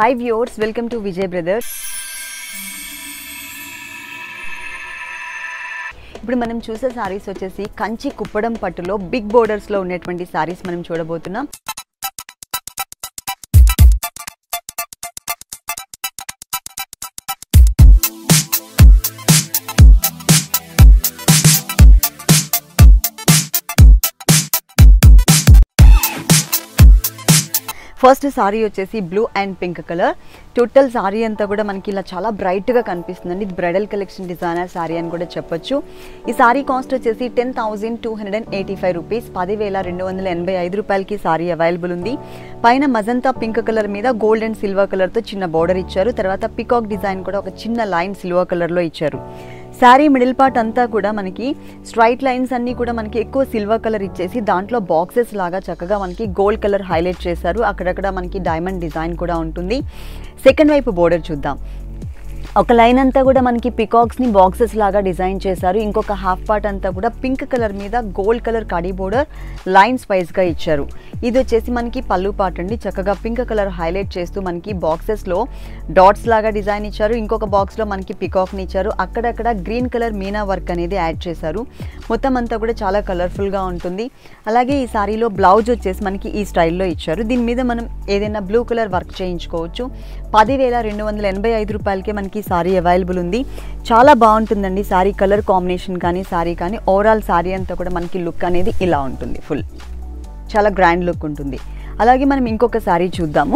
hi viewers welcome to Vijay brothers ఇప్పుడు మనం చూసే సారీస్ వచ్చేసి కంచి కుప్పడం పట్టులో బిగ్ బోర్డర్స్లో ఉన్నటువంటి సారీస్ మనం చూడబోతున్నాం ఫస్ట్ సారీ వచ్చేసి blue and pink colour total sari అంతా కూడా మనకి ఇలా చాలా బ్రైట్గా కనిపిస్తుందండి ఇది బ్రైడల్ కలెక్షన్ డిజైనర్ సారీ అని కూడా చెప్పొచ్చు ఈ సారీ కాస్ట్ వచ్చేసి ten thousand two hundred and eighty five rupees పదివేల రెండు వందల ఎనభై ఐదు రూపాయలకి సారీ అవైలబుల్ ఉంది పైన మజంతా పింక్ కలర్ మీద గోల్డ్ అండ్ సిల్వర్ కలర్తో చిన్న బోర్డర్ ఇచ్చారు తర్వాత పికాక్ డిజైన్ కూడా ఒక చిన్న లైన్ సిల్వర్ కలర్లో ఇచ్చారు శారీ మిడిల్ పార్ట్ అంతా కూడా మనకి స్ట్రైట్ లైన్స్ అన్నీ కూడా మనకి ఎక్కువ సిల్వర్ కలర్ ఇచ్చేసి దాంట్లో బాక్సెస్ లాగా చక్కగా మనకి గోల్డ్ కలర్ హైలైట్ చేశారు అక్కడక్కడ మనకి డైమండ్ డిజైన్ కూడా ఉంటుంది సెకండ్ వైపు బోర్డర్ చూద్దాం ఒక లైన్ అంతా కూడా మనకి పికాక్స్ని బాక్సెస్ లాగా డిజైన్ చేశారు ఇంకొక హాఫ్ పార్ట్ అంతా కూడా పింక్ కలర్ మీద గోల్డ్ కలర్ కడీ బోర్డర్ లైన్స్ వైజ్గా ఇచ్చారు ఇది వచ్చేసి మనకి పళ్ళు పార్ట్ అండి చక్కగా పింక్ కలర్ హైలైట్ చేస్తూ మనకి బాక్సెస్లో డాట్స్ లాగా డిజైన్ ఇచ్చారు ఇంకొక బాక్స్లో మనకి పికాక్ని ఇచ్చారు అక్కడక్కడ గ్రీన్ కలర్ మీనా వర్క్ అనేది యాడ్ చేశారు మొత్తం అంతా కూడా చాలా కలర్ఫుల్గా ఉంటుంది అలాగే ఈ సారీలో బ్లౌజ్ వచ్చేసి మనకి ఈ స్టైల్లో ఇచ్చారు దీని మీద మనం ఏదైనా బ్లూ కలర్ వర్క్ చేయించుకోవచ్చు పదివేల రెండు వందల ఎనభై ఐదు రూపాయలకే మనకి సారీ అవైలబుల్ ఉంది చాలా బాగుంటుందండి సారీ కలర్ కాంబినేషన్ కానీ సారీ కానీ ఓవరాల్ సారీ అంతా కూడా మనకి లుక్ అనేది ఇలా ఉంటుంది ఫుల్ చాలా గ్రాండ్ లుక్ ఉంటుంది అలాగే మనం ఇంకొక సారీ చూద్దాము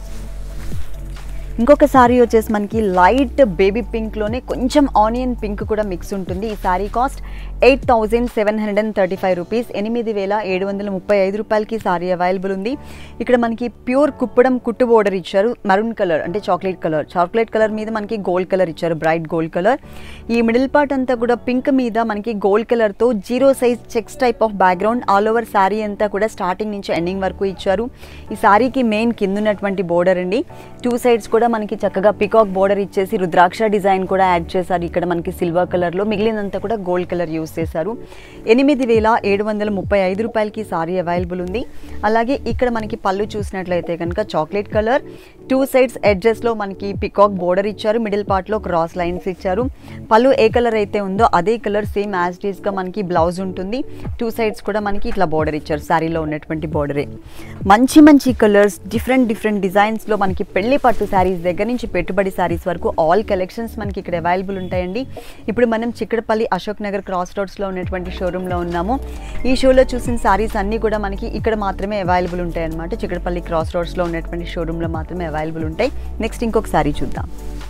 ఇంకొక సారీ వచ్చేసి మనకి లైట్ బేబీ పింక్లోనే కొంచెం ఆనియన్ పింక్ కూడా మిక్స్ ఉంటుంది ఈ sari cost eight thousand seven hundred and thirty five rupees ఎనిమిది వేల ఏడు వందల ముప్పై ఐదు రూపాయలకి సారీ అవైలబుల్ ఉంది ఇక్కడ మనకి ప్యూర్ కుప్పడం కుట్టు బోర్డర్ ఇచ్చారు మరూన్ కలర్ అంటే చాక్లెట్ కలర్ చాక్లెట్ కలర్ మీద మనకి గోల్డ్ కలర్ ఇచ్చారు బ్రైట్ గోల్డ్ కలర్ ఈ మిడిల్ పార్ట్ అంతా కూడా పింక్ మీద మనకి గోల్డ్ కలర్తో zero size checks type of background all over sari అంతా కూడా స్టార్టింగ్ నుంచి ఎండింగ్ వరకు ఇచ్చారు ఈ శారీకి మెయిన్ కింద ఉన్నటువంటి బోర్డర్ అండి టూ సైడ్స్ కూడా మనకి చక్కగా పికాక్ బోర్డర్ ఇచ్చేసి రుద్రాక్ష డిజైన్ కూడా యాడ్ చేశారు ఇక్కడ మనకి సిల్వర్ కలర్లో మిగిలినంతా కూడా గోల్డ్ కలర్ యూస్ చేశారు ఎనిమిది వేల ఏడు వందల ముప్పై ఐదు రూపాయలకి సారీ అవైలబుల్ ఉంది అలాగే ఇక్కడ మనకి పళ్ళు చూసినట్లయితే కనుక చాక్లెట్ కలర్ టూ సైడ్స్ ఎడ్జెస్లో మనకి పికాక్ బోర్డర్ ఇచ్చారు మిడిల్ పార్ట్లో క్రాస్ లైన్స్ ఇచ్చారు పళ్ళు ఏ కలర్ అయితే ఉందో అదే కలర్ సేమ్ యాజ్ డీస్గా మనకి బ్లౌజ్ ఉంటుంది టూ సైడ్స్ కూడా మనకి ఇట్లా బోర్డర్ ఇచ్చారు శారీలో ఉన్నటువంటి బోర్డరే మంచి మంచి కలర్స్ డిఫరెంట్ డిఫరెంట్ డిజైన్స్లో మనకి పెళ్లి పట్టు శారీస్ దగ్గర నుంచి పెట్టుబడి శారీస్ వరకు ఆల్ కలెక్షన్స్ మనకి ఇక్కడ అవైలబుల్ ఉంటాయండి ఇప్పుడు మనం చిక్కడపల్లి అశోక్ నగర్ క్రాస్ రోడ్స్లో ఉన్నటువంటి షోరూంలో ఉన్నాము ఈ షోలో చూసిన శారీస్ అన్నీ కూడా మనకి ఇక్కడ మాత్రమే అవైలబుల్ ఉంటాయి అనమాట చిక్కడపల్లి క్రాస్ రోడ్స్లో ఉన్నటువంటి షోరూంలో మాత్రమే అవైలబుల్ ఉంటాయి నెక్స్ట్ ఇంకొక శారీ చూద్దాం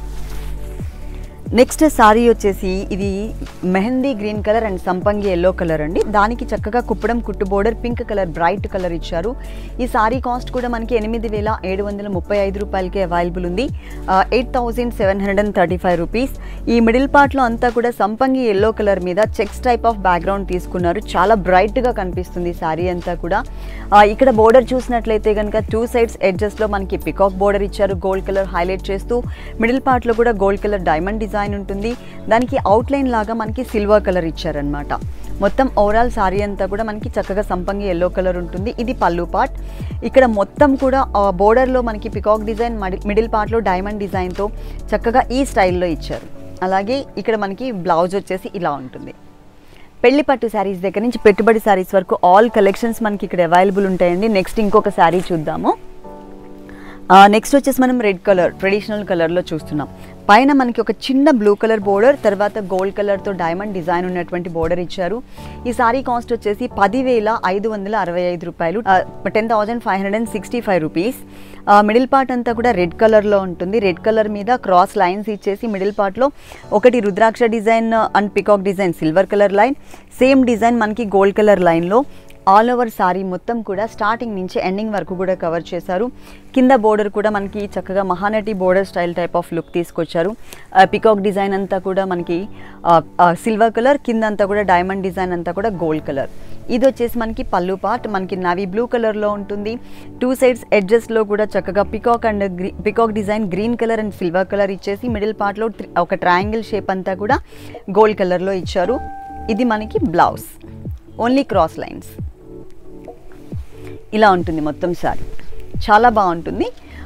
నెక్స్ట్ సారీ వచ్చేసి ఇది మెహందీ గ్రీన్ కలర్ అండ్ సంపంగి ఎల్లో కలర్ అండి దానికి చక్కగా కుప్పడం కుట్టు border pink colour bright colour ఇచ్చారు ఈ సారీ కాస్ట్ కూడా మనకి ఎనిమిది వేల ఏడు వందల ముప్పై ఐదు రూపాయలకి అవైలబుల్ ఉంది eight thousand seven hundred and thirty five rupees ఈ మిడిల్ పార్ట్లో అంతా కూడా సంపంగి ఎల్లో కలర్ మీద చెక్స్ టైప్ ఆఫ్ బ్యాక్గ్రౌండ్ తీసుకున్నారు చాలా బ్రైట్గా కనిపిస్తుంది సారీ అంతా కూడా ఆ, ఇక్కడ బోర్డర్ చూసినట్లయితే కనుక టూ సైడ్స్ ఎడ్జెస్లో మనకి పికాక్ బోర్డర్ ఇచ్చారు గోల్డ్ కలర్ హైలైట్ చేస్తూ మిడిల్ పార్ట్లో కూడా గోల్డ్ కలర్ డైమండ్ డిజైన్ ఉంటుంది దానికి అవుట్లైన్ లాగా మనకి సిల్వర్ కలర్ ఇచ్చారనమాట మొత్తం ఓవరాల్ సారీ అంతా కూడా మనకి చక్కగా సంపంగి ఎల్లో కలర్ ఉంటుంది ఇది పళ్ళు పార్ట్ ఇక్కడ మొత్తం కూడా బోర్డర్లో మనకి పికాక్ డిజైన్ మిడిల్ పార్ట్లో డైమండ్ డిజైన్తో చక్కగా ఈ స్టైల్లో ఇచ్చారు అలాగే ఇక్కడ మనకి బ్లౌజ్ వచ్చేసి ఇలా ఉంటుంది పెళ్లి పట్టు శారీస్ దగ్గర నుంచి పెట్టుబడి శారీస్ వరకు ఆల్ కలెక్షన్స్ మనకి ఇక్కడ అవైలబుల్ ఉంటాయండి నెక్స్ట్ ఇంకొక శారీ చూద్దాము నెక్స్ట్ వచ్చేసి మనం రెడ్ కలర్ ట్రెడిషనల్ కలర్లో చూస్తున్నాం పైన మనకి ఒక చిన్న బ్లూ కలర్ బోర్డర్ తర్వాత గోల్డ్ కలర్తో డైమండ్ డిజైన్ ఉన్నటువంటి బోర్డర్ ఇచ్చారు ఈ సారీ కాస్ట్ వచ్చేసి పదివేల ఐదు వందల అరవై ఐదు రూపాయలు ten thousand five hundred and sixty five rupees middle part అంతా కూడా రెడ్ కలర్లో ఉంటుంది రెడ్ కలర్ మీద క్రాస్ లైన్స్ ఇచ్చేసి మిడిల్ పార్ట్లో ఒకటి rudraksha design and peacock design silver colour line same design మనకి గోల్డ్ కలర్ లైన్లో ఆల్ ఓవర్ సారీ మొత్తం కూడా స్టార్టింగ్ నుంచి ఎండింగ్ వరకు కూడా కవర్ చేశారు కింద బోర్డర్ కూడా మనకి చక్కగా Mahanati border style type of look తీసుకొచ్చారు పికాక్ డిజైన్ అంతా కూడా మనకి సిల్వర్ కలర్ కింద అంతా కూడా డైమండ్ డిజైన్ అంతా కూడా గోల్డ్ కలర్ ఇది వచ్చేసి మనకి పళ్ళు పార్ట్ మనకి నవీ బ్లూ కలర్లో ఉంటుంది టూ సైడ్స్ ఎడ్జెస్లో కూడా చక్కగా పికాక్ అండ్ గ్రీ peacock design green colour and silver colour ఇచ్చేసి మిడిల్ పార్ట్లో ఒక ట్రయాంగిల్ షేప్ అంతా కూడా గోల్డ్ కలర్లో ఇచ్చారు ఇది మనకి బ్లౌజ్ ఓన్లీ క్రాస్ లైన్స్ ఇలా ఉంటుంది మొత్తం సారీ చాలా బాగుంటుంది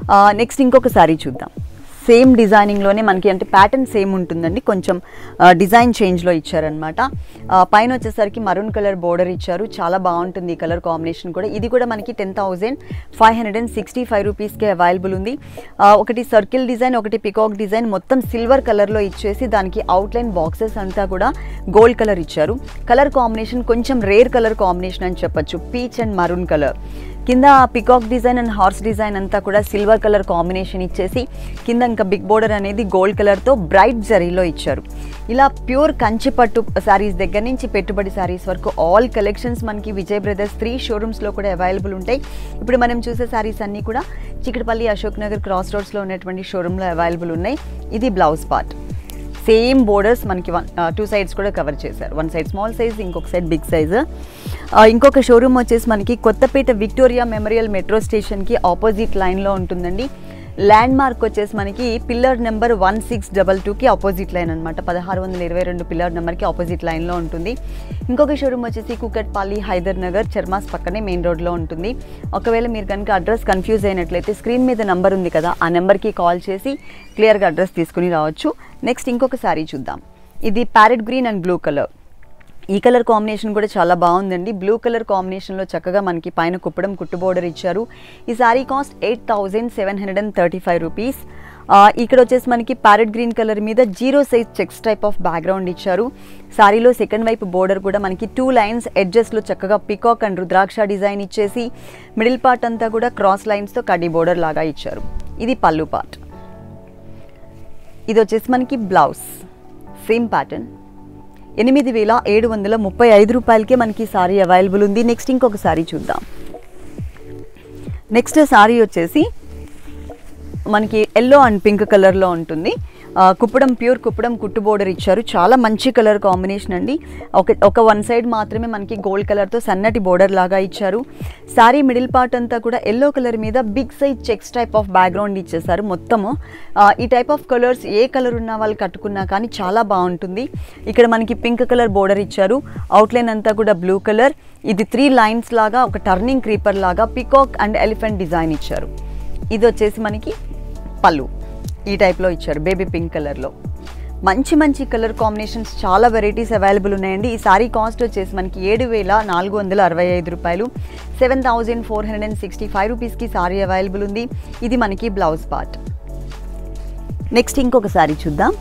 నెక్స్ట్ ఇంకొక సారీ చూద్దాం సేమ్ డిజైనింగ్లోనే మనకి అంటే ప్యాటర్న్ సేమ్ ఉంటుందండి కొంచెం డిజైన్ చేంజ్లో ఇచ్చారనమాట పైన వచ్చేసరికి మరూన్ కలర్ బోర్డర్ ఇచ్చారు చాలా బాగుంటుంది ఈ కలర్ కాంబినేషన్ కూడా ఇది కూడా మనకి ten thousand five hundred and sixty five రూపీస్కి అవైలబుల్ ఉంది ఆ, ఒకటి సర్కిల్ డిజైన్ ఒకటి పికాక్ డిజైన్ మొత్తం సిల్వర్ కలర్లో ఇచ్చేసి దానికి అవుట్లైన్ బాక్సెస్ అంతా కూడా గోల్డ్ కలర్ ఇచ్చారు కలర్ కాంబినేషన్ కొంచెం రేర్ కలర్ కాంబినేషన్ అని చెప్పొచ్చు పీచ్ అండ్ మరూన్ కలర్ కింద peacock design and horse design అంతా కూడా సిల్వర్ కలర్ కాంబినేషన్ ఇచ్చేసి కింద ఇంకా బిగ్ బోర్డర్ అనేది గోల్డ్ కలర్తో బ్రైట్ జరీలో ఇచ్చారు ఇలా ప్యూర్ కంచి పట్టు శారీస్ దగ్గర నుంచి పెట్టుబడి శారీస్ వరకు ఆల్ కలెక్షన్స్ మనకి విజయ్ బ్రదర్స్ త్రీ షోరూమ్స్లో కూడా అవైలబుల్ ఉంటాయి ఇప్పుడు మనం చూసే శారీస్ అన్నీ కూడా చిక్కడపల్లి అశోక్ నగర్ క్రాస్ రోడ్స్లో ఉన్నటువంటి షోరూంలో అవైలబుల్ ఉన్నాయి ఇది బ్లౌజ్ పార్ట్ సేమ్ బోర్డర్స్ మనకి వన్ టూ సైడ్స్ కూడా కవర్ చేశారు వన్ సైడ్ స్మాల్ సైజ్ ఇంకొక సైడ్ బిగ్ సైజ్ ఇంకొక షోరూమ్ వచ్చేసి మనకి కొత్తపేట విక్టోరియా మెమోరియల్ మెట్రో స్టేషన్కి ఆపోజిట్ లైన్లో ఉంటుందండి ల్యాండ్ మార్క్ వచ్చేసి మనకి pillar number one six double టూకి ఆపోజిట్ లైన్ అనమాట పదహారు వందల ఇరవై రెండు పిల్లర్ నెంబర్కి ఆపోజిట్ లైన్లో ఉంటుంది ఇంకొక షోరూమ్ వచ్చేసి కుకట్పల్లి హైదర్ నగర్ చర్మాస్ పక్కనే మెయిన్ రోడ్లో ఉంటుంది ఒకవేళ మీరు కనుక అడ్రస్ కన్ఫ్యూజ్ అయినట్లయితే స్క్రీన్ మీద నెంబర్ ఉంది కదా ఆ నెంబర్కి కాల్ చేసి క్లియర్గా అడ్రస్ తీసుకుని రావచ్చు నెక్స్ట్ ఇంకొక శారీ చూద్దాం ఇది parrot green and blue colour ఈ కలర్ కాంబినేషన్ కూడా చాలా బాగుందండి బ్లూ కలర్ కాంబినేషన్లో చక్కగా మనకి పైన కుప్పడం కుట్టు బోర్డర్ ఇచ్చారు ఈ sari cost eight thousand seven hundred and thirty five rupees ఇక్కడ వచ్చేసి మనకి ప్యారెట్ గ్రీన్ కలర్ మీద zero size checks type of background ఇచ్చారు సారీలో సెకండ్ వైపు బోర్డర్ కూడా మనకి టూ లైన్స్ ఎడ్జెస్లో చక్కగా పికాక్ అండ్ రుద్రాక్ష డిజైన్ ఇచ్చేసి మిడిల్ పార్ట్ అంతా కూడా క్రాస్ లైన్స్తో కడ్డీ బోర్డర్ లాగా ఇచ్చారు ఇది పళ్ళు పార్ట్ ఇది వచ్చేసి మనకి బ్లౌజ్ సేమ్ ప్యాటర్న్ ఎనిమిది వేల ఏడు వందల ముప్పై ఐదు రూపాయలకే మనకి సారీ అవైలబుల్ ఉంది నెక్స్ట్ ఇంకొక సారీ చూద్దాం నెక్స్ట్ సారీ వచ్చేసి మనకి ఎల్లో అండ్ పింక్ కలర్లో ఉంటుంది ఆ, కుప్పడం ప్యూర్ కుప్పడం కుట్టు బోర్డర్ ఇచ్చారు చాలా మంచి కలర్ కాంబినేషన్ అండి ఒక ఒక వన్ సైడ్ మాత్రమే మనకి గోల్డ్ కలర్తో సన్నటి బోర్డర్ లాగా ఇచ్చారు సారీ మిడిల్ పార్ట్ అంతా కూడా ఎల్లో కలర్ మీద big size checks type of background ఇచ్చేసారు మొత్తము ఆ, ఈ టైప్ ఆఫ్ కలర్స్ ఏ కలర్ ఉన్న వాళ్ళు కట్టుకున్నా కానీ చాలా బాగుంటుంది ఇక్కడ మనకి పింక్ కలర్ బోర్డర్ ఇచ్చారు అవుట్లైన్ అంతా కూడా బ్లూ కలర్ ఇది త్రీ లైన్స్ లాగా ఒక టర్నింగ్ క్రీపర్ లాగా పికాక్ అండ్ ఎలిఫెంట్ డిజైన్ ఇచ్చారు ఇది వచ్చేసి మనకి పళ్ళు ఈ టైప్లో ఇచ్చారు బేబీ పింక్ కలర్లో మంచి మంచి కలర్ కాంబినేషన్స్ చాలా వెరైటీస్ అవైలబుల్ ఉన్నాయండి ఈ సారీ కాస్ట్ వచ్చేసి మనకి ఏడు వేల నాలుగు వందల అరవై ఐదు రూపాయలు seven thousand four hundred and sixty five రూపీస్కి సారీ అవైలబుల్ ఉంది ఇది మనకి బ్లౌజ్ పార్ట్ నెక్స్ట్ ఇంకొక సారీ చూద్దాం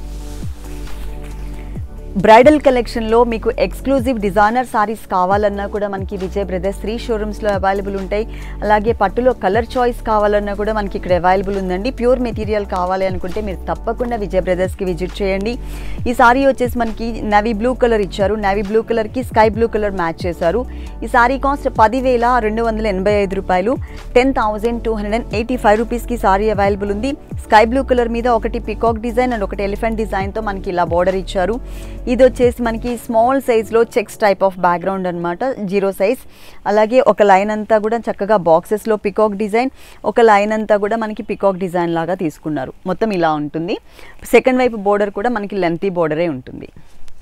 బ్రైడల్ కలెక్షన్లో మీకు ఎక్స్క్లూజివ్ డిజైనర్ సారీస్ కావాలన్నా కూడా మనకి విజయ్ బ్రదర్స్ త్రీ షోరూమ్స్లో అవైలబుల్ ఉంటాయి అలాగే పట్టులో కలర్ చాయిస్ కావాలన్నా కూడా మనకి ఇక్కడ అవైలబుల్ ఉందండి ప్యూర్ మెటీరియల్ కావాలి అనుకుంటే మీరు తప్పకుండా విజయ్ బ్రదర్స్కి విజిట్ చేయండి ఈ సారీ వచ్చేసి మనకి నవీ బ్లూ కలర్ ఇచ్చారు నవీ బ్లూ కలర్కి స్కై బ్లూ కలర్ మ్యాచ్ చేశారు ఈ సారీ కాస్ట్ పదివేల రెండు వందల ఎనభై ఐదు రూపాయలు ten thousand two hundred and eighty five రూపీస్కి సారీ అవైలబుల్ ఉంది స్కై బ్లూ కలర్ మీద ఒకటి పికాక్ డిజైన్ అండ్ ఒకటి ఎలిఫెంట్ డిజైన్తో మనకి ఇలా బార్డర్ ఇచ్చారు ఇది వచ్చేసి మనకి స్మాల్ సైజ్లో చెక్స్ టైప్ ఆఫ్ బ్యాక్గ్రౌండ్ అనమాట జీరో సైజ్ అలాగే ఒక లైన్ అంతా కూడా చక్కగా బాక్సెస్లో పికాక్ డిజైన్ ఒక లైన్ అంతా కూడా మనకి పికాక్ డిజైన్ లాగా తీసుకున్నారు మొత్తం ఇలా ఉంటుంది సెకండ్ వైపు బోర్డర్ కూడా మనకి లెంతీ బోర్డరే ఉంటుంది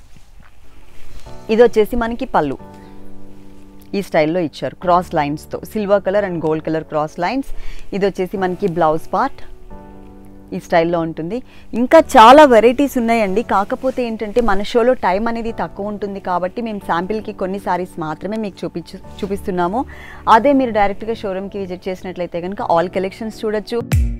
ఇది వచ్చేసి మనకి పళ్ళు ఈ స్టైల్లో ఇచ్చారు క్రాస్ లైన్స్తో silver colour and gold colour cross lines ఇది వచ్చేసి మనకి బ్లౌజ్ పార్ట్ ఈ స్టైల్లో ఉంటుంది ఇంకా చాలా వెరైటీస్ ఉన్నాయండి కాకపోతే ఏంటంటే మన షోలో టైం అనేది తక్కువ ఉంటుంది కాబట్టి మేము శాంపిల్కి కొన్ని సారీస్ మాత్రమే మీకు చూపించు చూపిస్తున్నాము అదే మీరు డైరెక్ట్గా షోరూమ్కి విజిట్ చేసినట్లయితే కనుక ఆల్ కలెక్షన్స్ చూడొచ్చు